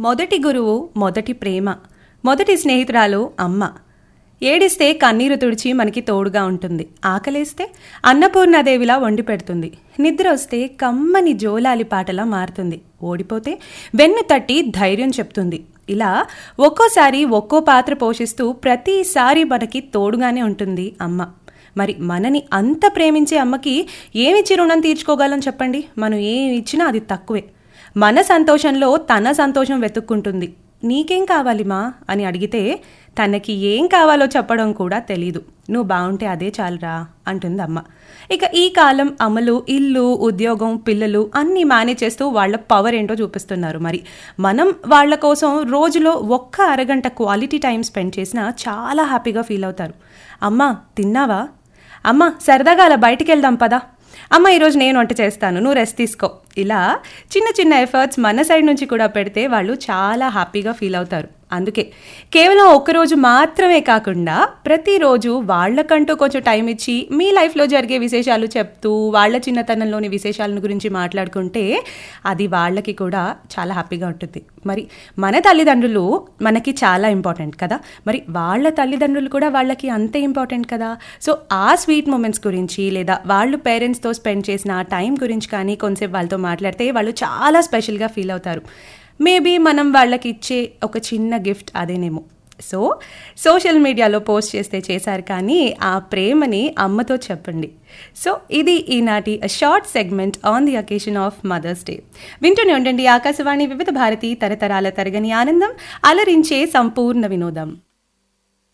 మొదటి గురువు మొదటి ప్రేమ మొదటి స్నేహితురాలు అమ్మ ఏడిస్తే కన్నీరు తుడిచి మనకి తోడుగా ఉంటుంది ఆకలేస్తే అన్నపూర్ణాదేవిలా వండి పెడుతుంది నిద్ర వస్తే కమ్మని జోలాలి పాటలా మారుతుంది ఓడిపోతే వెన్ను తట్టి ధైర్యం చెప్తుంది ఇలా ఒక్కోసారి ఒక్కో పాత్ర పోషిస్తూ ప్రతిసారి మనకి తోడుగానే ఉంటుంది అమ్మ మరి మనని అంత ప్రేమించే అమ్మకి ఏమిచ్చి రుణం తీర్చుకోగలం చెప్పండి మనం ఏమి ఇచ్చినా అది తక్కువే మన సంతోషంలో తన సంతోషం వెతుక్కుంటుంది నీకేం కావాలి మా అని అడిగితే తనకి ఏం కావాలో చెప్పడం కూడా తెలీదు నువ్వు బాగుంటే అదే చాలురా అంటుంది అమ్మ ఇక ఈ కాలం అమలు ఇల్లు ఉద్యోగం పిల్లలు అన్నీ మేనేజ్ చేస్తూ వాళ్ళ పవర్ ఏంటో చూపిస్తున్నారు మరి మనం వాళ్ళ కోసం రోజులో ఒక్క అరగంట క్వాలిటీ టైం స్పెండ్ చేసినా చాలా హ్యాపీగా ఫీల్ అవుతారు అమ్మ తిన్నావా అమ్మ సరదాగా అలా బయటికి వెళ్దాం పదా అమ్మ ఈరోజు నేను వంట చేస్తాను నువ్వు రెస్ట్ తీసుకో ఇలా చిన్న చిన్న ఎఫర్ట్స్ మన సైడ్ నుంచి కూడా పెడితే వాళ్ళు చాలా హ్యాపీగా ఫీల్ అవుతారు అందుకే కేవలం ఒక్కరోజు మాత్రమే కాకుండా ప్రతిరోజు వాళ్ళకంటూ కొంచెం టైం ఇచ్చి మీ లైఫ్లో జరిగే విశేషాలు చెప్తూ వాళ్ళ చిన్నతనంలోని విశేషాలను గురించి మాట్లాడుకుంటే అది వాళ్ళకి కూడా చాలా హ్యాపీగా ఉంటుంది మరి మన తల్లిదండ్రులు మనకి చాలా ఇంపార్టెంట్ కదా మరి వాళ్ళ తల్లిదండ్రులు కూడా వాళ్ళకి అంతే ఇంపార్టెంట్ కదా సో ఆ స్వీట్ మూమెంట్స్ గురించి లేదా వాళ్ళు పేరెంట్స్తో స్పెండ్ చేసిన ఆ టైం గురించి కానీ కొంచెంసేపు వాళ్ళతో మాట్లాడితే వాళ్ళు చాలా స్పెషల్గా ఫీల్ అవుతారు మేబీ మనం వాళ్ళకి ఇచ్చే ఒక చిన్న గిఫ్ట్ అదేనేమో సో సోషల్ మీడియాలో పోస్ట్ చేస్తే చేశారు కానీ ఆ ప్రేమని అమ్మతో చెప్పండి సో ఇది ఈనాటి short segment on the occasion of mother's day వింటూనే ఉండండి ఆకాశవాణి వివిధ భారతి తరతరాల తరగని ఆనందం అలరించే సంపూర్ణ వినోదం